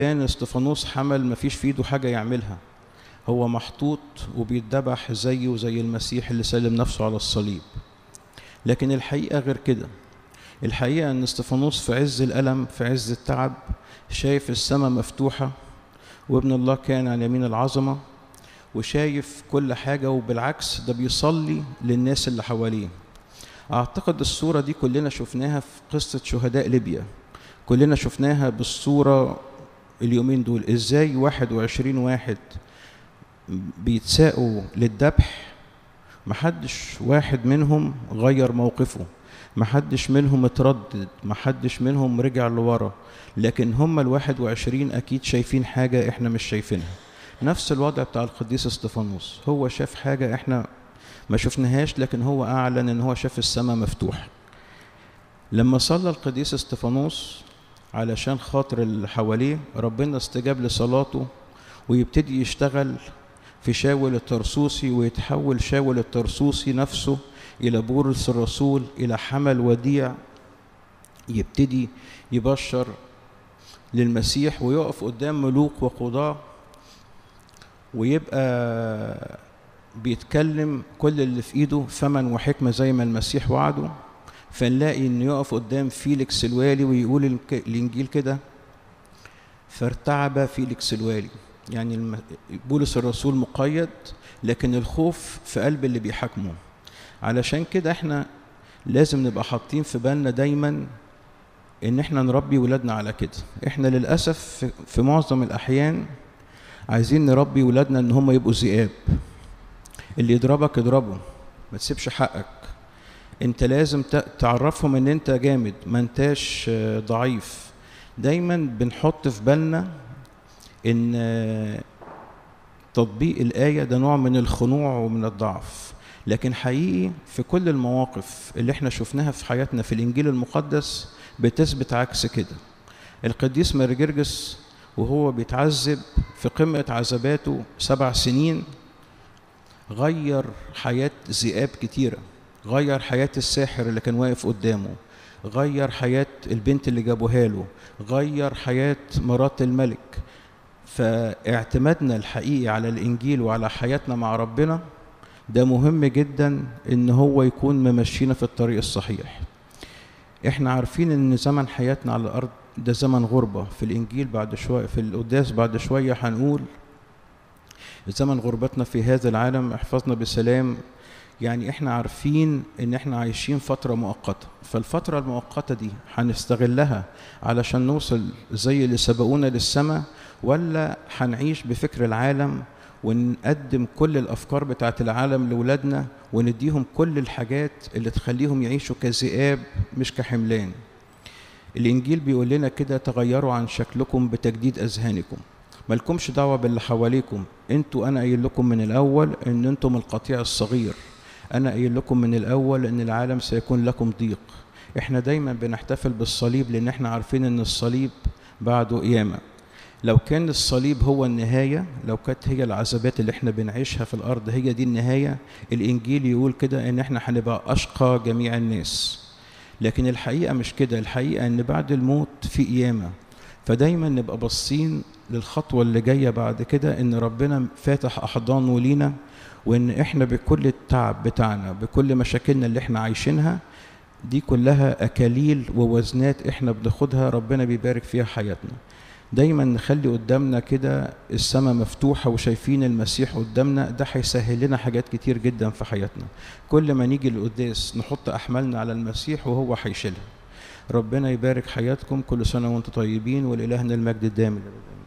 كان استفانوس حمل مفيش في ايده حاجه يعملها هو محطوط وبيتذبح زيه وزي المسيح اللي سلم نفسه على الصليب لكن الحقيقه غير كده الحقيقه ان استفانوس في عز الالم في عز التعب شايف السماء مفتوحه وابن الله كان على يمين العظمه وشايف كل حاجه وبالعكس ده بيصلي للناس اللي حواليه اعتقد الصوره دي كلنا شفناها في قصه شهداء ليبيا كلنا شفناها بالصوره اليومين دول ازاي 21 واحد بيتساقوا للذبح محدش واحد منهم غير موقفه محدش منهم اتردد محدش منهم رجع لورا لكن هم الواحد وعشرين أكيد شايفين حاجة إحنا مش شايفينها نفس الوضع بتاع القديس استفانوس هو شاف حاجة إحنا ما شفناهاش لكن هو أعلن إن هو شاف السماء مفتوحة لما صلى القديس استفانوس علشان خاطر اللي حواليه ربنا استجاب لصلاته ويبتدي يشتغل في شاول الترسوسي ويتحول شاول الترسوسي نفسه إلى بولس الرسول إلى حمل وديع يبتدي يبشر للمسيح ويقف قدام ملوك وقضاة ويبقى بيتكلم كل اللي في ايده فمن وحكمة زي ما المسيح وعده فنلاقي انه يقف قدام فيليكس الوالي ويقول الانجيل كده فارتعب فيليكس الوالي يعني بولس الرسول مقيد لكن الخوف في قلب اللي بيحاكمه علشان كده احنا لازم نبقى حاطين في بالنا دايما ان احنا نربي ولادنا على كده احنا للاسف في معظم الاحيان عايزين نربي ولادنا ان هم يبقوا ذئاب اللي يضربك اضربه ما تسيبش حقك انت لازم تعرفهم ان انت جامد ما انتاش ضعيف دايما بنحط في بالنا ان تطبيق الايه ده نوع من الخنوع ومن الضعف لكن حقيقي في كل المواقف اللي احنا شفناها في حياتنا في الانجيل المقدس بتثبت عكس كده القديس مرجرجس وهو بيتعذب في قمة عذاباته سبع سنين غير حياة ذئاب كتيرة غير حياة الساحر اللي كان واقف قدامه غير حياة البنت اللي جابوها له غير حياة مرات الملك فاعتمادنا الحقيقي على الإنجيل وعلى حياتنا مع ربنا ده مهم جدا ان هو يكون ممشينا في الطريق الصحيح احنا عارفين ان زمن حياتنا على الارض ده زمن غربة في الانجيل بعد شوية في القداس بعد شوية هنقول زمن غربتنا في هذا العالم احفظنا بسلام يعني احنا عارفين ان احنا عايشين فترة مؤقتة فالفترة المؤقتة دي هنستغلها علشان نوصل زي اللي سبقونا للسماء ولا هنعيش بفكر العالم ونقدم كل الافكار بتاعت العالم لاولادنا ونديهم كل الحاجات اللي تخليهم يعيشوا كذئاب مش كحملان الانجيل بيقول لنا كده تغيروا عن شكلكم بتجديد اذهانكم مالكمش دعوه باللي حواليكم انتوا انا قايل لكم من الاول ان انتم القطيع الصغير انا قايل لكم من الاول ان العالم سيكون لكم ضيق احنا دايما بنحتفل بالصليب لان احنا عارفين ان الصليب بعده قيامه لو كان الصليب هو النهاية لو كانت هي العذابات اللي احنا بنعيشها في الأرض هي دي النهاية الإنجيل يقول كده إن احنا هنبقى أشقى جميع الناس لكن الحقيقة مش كده الحقيقة إن بعد الموت في قيامة فدايما نبقى باصين للخطوة اللي جاية بعد كده إن ربنا فاتح أحضانه لينا وإن احنا بكل التعب بتاعنا بكل مشاكلنا اللي احنا عايشينها دي كلها أكاليل ووزنات احنا بناخدها ربنا بيبارك فيها حياتنا دايما نخلي قدامنا كده السماء مفتوحة وشايفين المسيح قدامنا ده هيسهل لنا حاجات كتير جدا في حياتنا كل ما نيجي للقداس نحط أحمالنا على المسيح وهو هيشيلها ربنا يبارك حياتكم كل سنة وانتم طيبين ولإلهنا المجد الدائم